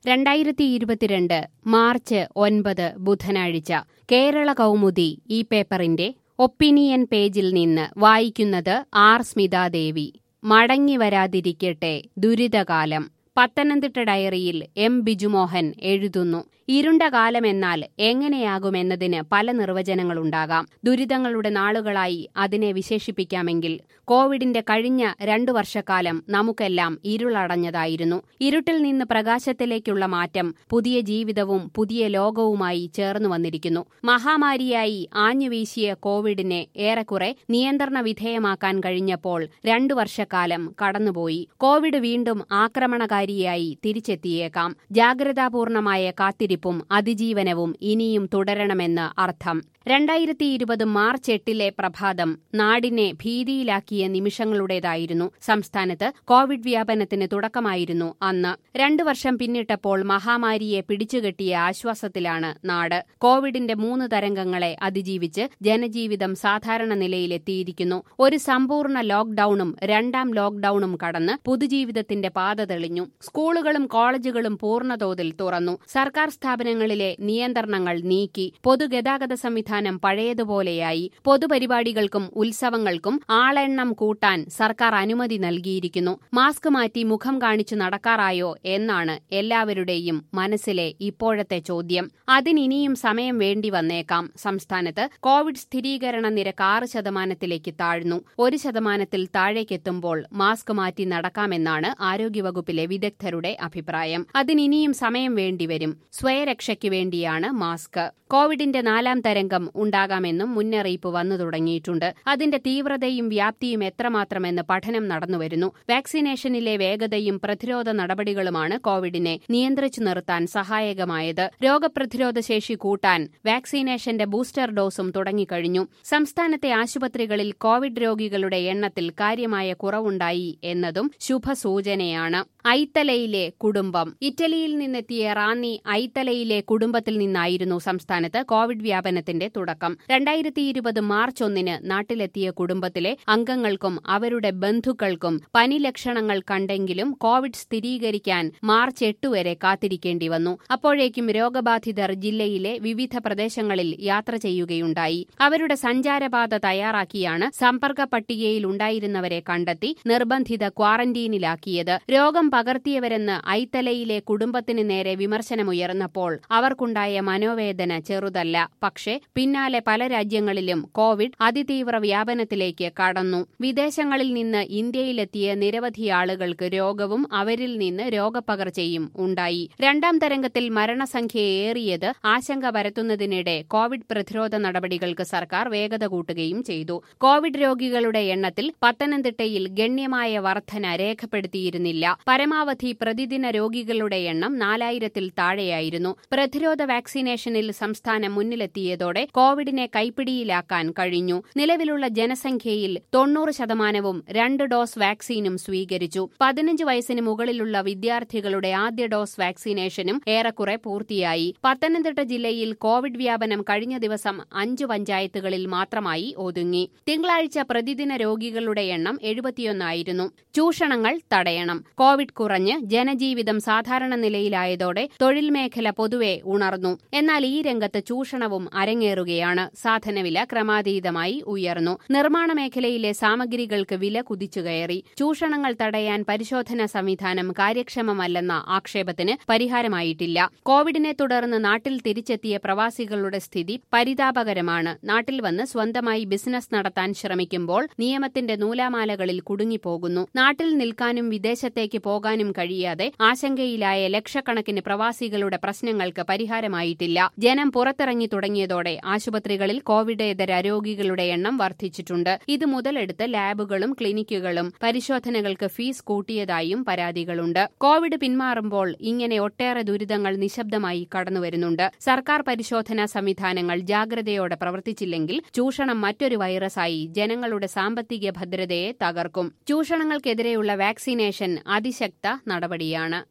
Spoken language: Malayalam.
രണ്ടായിരത്തി ഇരുപത്തിരണ്ട് മാർച്ച് ഒൻപത് ബുധനാഴ്ച കേരള കൗമുദി ഈ പേപ്പറിന്റെ ഒപ്പീനിയൻ പേജിൽ നിന്ന് വായിക്കുന്നത് ആർ സ്മിതാദേവി മടങ്ങി വരാതിരിക്കട്ടെ ദുരിതകാലം പത്തനംതിട്ട ഡയറിയിൽ എം ബിജുമോഹൻ എഴുതുന്നു ഇരുണ്ട കാലമെന്നാൽ എങ്ങനെയാകുമെന്നതിന് പല നിർവചനങ്ങളുണ്ടാകാം ദുരിതങ്ങളുടെ നാളുകളായി അതിനെ വിശേഷിപ്പിക്കാമെങ്കിൽ കോവിഡിന്റെ കഴിഞ്ഞ രണ്ടു വർഷക്കാലം നമുക്കെല്ലാം ഇരുളടഞ്ഞതായിരുന്നു ഇരുട്ടിൽ നിന്ന് പ്രകാശത്തിലേക്കുള്ള മാറ്റം പുതിയ ജീവിതവും പുതിയ ലോകവുമായി ചേർന്നു വന്നിരിക്കുന്നു മഹാമാരിയായി ആഞ്ഞുവീശിയ കോവിഡിനെ ഏറെക്കുറെ നിയന്ത്രണ വിധേയമാക്കാൻ കഴിഞ്ഞപ്പോൾ രണ്ടു വർഷക്കാലം കടന്നുപോയി കോവിഡ് വീണ്ടും ആക്രമണകാരിയായി തിരിച്ചെത്തിയേക്കാം ജാഗ്രതാപൂർണമായ കാത്തിരിപ്പും അതിജീവനവും ഇനിയും തുടരണമെന്ന് അർത്ഥം രണ്ടായിരത്തി ഇരുപത് മാർച്ച് എട്ടിലെ പ്രഭാതം നാടിനെ ഭീതിയിലാക്കിയ നിമിഷങ്ങളുടേതായിരുന്നു സംസ്ഥാനത്ത് കോവിഡ് വ്യാപനത്തിന് തുടക്കമായിരുന്നു അന്ന് രണ്ടു വർഷം പിന്നിട്ടപ്പോൾ മഹാമാരിയെ പിടിച്ചുകെട്ടിയ ആശ്വാസത്തിലാണ് നാട് കോവിഡിന്റെ മൂന്ന് തരംഗങ്ങളെ അതിജീവിച്ച് ജനജീവിതം സാധാരണ നിലയിലെത്തിയിരിക്കുന്നു ഒരു സമ്പൂർണ്ണ ലോക്ഡൌണും രണ്ടാം ലോക്ഡൌണും കടന്ന് പൊതുജീവിതത്തിന്റെ പാത തെളിഞ്ഞു സ്കൂളുകളും കോളേജുകളും പൂർണ്ണതോതിൽ തുറന്നു സർക്കാർ സ്ഥാപനങ്ങളിലെ നിയന്ത്രണങ്ങൾ നീക്കി പൊതുഗതാഗത സംവിധാനം പഴയതുപോലെയായി പൊതുപരിപാടികൾക്കും ഉത്സവങ്ങൾക്കും ആളെണ്ണം കൂട്ടാൻ സർക്കാർ അനുമതി നൽകിയിരിക്കുന്നു മാസ്ക് മാറ്റി മുഖം കാണിച്ചു നടക്കാറായോ എന്നാണ് എല്ലാവരുടെയും മനസ്സിലെ ഇപ്പോഴത്തെ ചോദ്യം അതിനിനിയും സമയം വേണ്ടി വന്നേക്കാം സംസ്ഥാനത്ത് കോവിഡ് സ്ഥിരീകരണ നിരക്ക് ആറ് ശതമാനത്തിലേക്ക് താഴ്ന്നു ഒരു ശതമാനത്തിൽ താഴേക്കെത്തുമ്പോൾ മാസ്ക് മാറ്റി നടക്കാമെന്നാണ് ആരോഗ്യവകുപ്പിലെ വിദഗ്ധരുടെ അഭിപ്രായം അതിനിനിയും സമയം വേണ്ടിവരും സ്വയരക്ഷയ്ക്ക് വേണ്ടിയാണ് മാസ്ക് കോവിഡിന്റെ നാലാം തരംഗം ഉണ്ടാകാമെന്നും മുന്നറിയിപ്പ് വന്നു തുടങ്ങിയിട്ടുണ്ട് അതിന്റെ തീവ്രതയും വ്യാപ്തിയും എത്രമാത്രമെന്ന് പഠനം നടന്നുവരുന്നു വാക്സിനേഷനിലെ വേഗതയും പ്രതിരോധ നടപടികളുമാണ് കോവിഡിനെ നിയന്ത്രിച്ചു നിർത്താൻ സഹായകമായത് രോഗപ്രതിരോധ ശേഷി കൂട്ടാൻ വാക്സിനേഷന്റെ ബൂസ്റ്റർ ഡോസും തുടങ്ങിക്കഴിഞ്ഞു സംസ്ഥാനത്തെ ആശുപത്രികളിൽ കോവിഡ് രോഗികളുടെ എണ്ണത്തിൽ കാര്യമായ കുറവുണ്ടായി എന്നതും ശുഭസൂചനയാണ് ഐത്തലയിലെ കുടുംബം ഇറ്റലിയിൽ നിന്നെത്തിയ റാന്നി ഐത്തലയിലെ കുടുംബത്തിൽ നിന്നായിരുന്നു സംസ്ഥാനത്ത് കോവിഡ് വ്യാപനത്തിന്റെ തുടക്കം രണ്ടായിരത്തി ഇരുപത് മാർച്ച് ഒന്നിന് നാട്ടിലെത്തിയ കുടുംബത്തിലെ അംഗങ്ങൾക്കും അവരുടെ ബന്ധുക്കൾക്കും പനി ലക്ഷണങ്ങൾ കണ്ടെങ്കിലും കോവിഡ് സ്ഥിരീകരിക്കാൻ മാർച്ച് എട്ട് വരെ കാത്തിരിക്കേണ്ടി വന്നു അപ്പോഴേക്കും രോഗബാധിതർ ജില്ലയിലെ വിവിധ പ്രദേശങ്ങളിൽ യാത്ര ചെയ്യുകയുണ്ടായി അവരുടെ സഞ്ചാരപാത തയ്യാറാക്കിയാണ് സമ്പർക്ക പട്ടികയിൽ ഉണ്ടായിരുന്നവരെ കണ്ടെത്തി നിർബന്ധിത ക്വാറന്റീനിലാക്കിയത് രോഗം പകർത്തിയവരെന്ന് ഐത്തലയിലെ കുടുംബത്തിന് നേരെ വിമർശനമുയർന്നപ്പോൾ അവർക്കുണ്ടായ മനോവേദന ചെറുതല്ല പക്ഷേ പിന്നാലെ പല രാജ്യങ്ങളിലും കോവിഡ് അതിതീവ്ര വ്യാപനത്തിലേക്ക് കടന്നു വിദേശങ്ങളിൽ നിന്ന് ഇന്ത്യയിലെത്തിയ നിരവധി ആളുകൾക്ക് രോഗവും അവരിൽ നിന്ന് രോഗപകർച്ചയും ഉണ്ടായി രണ്ടാം തരംഗത്തിൽ മരണസംഖ്യ ഏറിയത് ആശങ്ക പരത്തുന്നതിനിടെ കോവിഡ് പ്രതിരോധ നടപടികൾക്ക് സർക്കാർ വേഗത കൂട്ടുകയും ചെയ്തു കോവിഡ് രോഗികളുടെ എണ്ണത്തിൽ പത്തനംതിട്ടയിൽ ഗണ്യമായ വർധന രേഖപ്പെടുത്തിയിരുന്നില്ല പരമാവധി പ്രതിദിന രോഗികളുടെ എണ്ണം നാലായിരത്തിൽ താഴെയായിരുന്നു പ്രതിരോധ വാക്സിനേഷനിൽ സംസ്ഥാനം മുന്നിലെത്തിയതോടെ കോവിഡിനെ കൈപ്പിടിയിലാക്കാൻ കഴിഞ്ഞു നിലവിലുള്ള ജനസംഖ്യയിൽ തൊണ്ണൂറ് ശതമാനവും രണ്ട് ഡോസ് വാക്സിനും സ്വീകരിച്ചു പതിനഞ്ച് വയസ്സിന് മുകളിലുള്ള വിദ്യാർത്ഥികളുടെ ആദ്യ ഡോസ് വാക്സിനേഷനും ഏറെക്കുറെ പൂർത്തിയായി പത്തനംതിട്ട ജില്ലയിൽ കോവിഡ് വ്യാപനം കഴിഞ്ഞ ദിവസം അഞ്ചു പഞ്ചായത്തുകളിൽ മാത്രമായി ഒതുങ്ങി തിങ്കളാഴ്ച പ്രതിദിന രോഗികളുടെ എണ്ണം എഴുപത്തിയൊന്നായിരുന്നു ചൂഷണങ്ങൾ തടയണം കോവിഡ് കുറഞ്ഞ് ജനജീവിതം സാധാരണ നിലയിലായതോടെ തൊഴിൽ മേഖല പൊതുവെ ഉണർന്നു എന്നാൽ ഈ രംഗത്ത് ചൂഷണവും അരങ്ങേറുകയാണ് സാധനവില ക്രമാതീതമായി ഉയർന്നു നിർമ്മാണ മേഖലയിലെ സാമഗ്രികൾക്ക് വില കുതിച്ചുകയറി ചൂഷണങ്ങൾ തടയാൻ പരിശോധനാ സംവിധാനം കാര്യക്ഷമമല്ലെന്ന ആക്ഷേപത്തിന് പരിഹാരമായിട്ടില്ല കോവിഡിനെ തുടർന്ന് നാട്ടിൽ തിരിച്ചെത്തിയ പ്രവാസികളുടെ സ്ഥിതി പരിതാപകരമാണ് നാട്ടിൽ വന്ന് സ്വന്തമായി ബിസിനസ് നടത്താൻ ശ്രമിക്കുമ്പോൾ നിയമത്തിന്റെ നൂലാമാലകളിൽ കുടുങ്ങിപ്പോകുന്നു നാട്ടിൽ നിൽക്കാനും വിദേശത്തേക്ക് പോകാനും കഴിയാതെ ആശങ്കയിലായ ലക്ഷക്കണക്കിന് പ്രവാസികളുടെ പ്രശ്നങ്ങൾക്ക് പരിഹാരമായിട്ടില്ല ജനം പുറത്തിറങ്ങി തുടങ്ങിയതോടെ ആശുപത്രികളിൽ കോവിഡേതര രോഗികളുടെ എണ്ണം വർദ്ധിച്ചിട്ടുണ്ട് ഇത് മുതലെടുത്ത് ലാബുകളും ക്ലിനിക്കുകളും പരിശോധനകൾക്ക് ഫീസ് കൂട്ടിയതായും പരാതികളുണ്ട് കോവിഡ് പിന്മാറുമ്പോൾ ഇങ്ങനെ ഒട്ടേറെ ദുരിതങ്ങൾ നിശബ്ദമായി കടന്നുവരുന്നുണ്ട് സർക്കാർ പരിശോധനാ സംവിധാനങ്ങൾ ജാഗ്രതയോടെ പ്രവർത്തിച്ചില്ലെങ്കിൽ ചൂഷണം മറ്റൊരു വൈറസായി ജനങ്ങളുടെ സാമ്പത്തിക ഭദ്രതയെ തകർക്കും ചൂഷണങ്ങൾക്കെതിരെയുള്ള വാക്സിനേഷൻ അതിശക്ത നടപടിയാണ്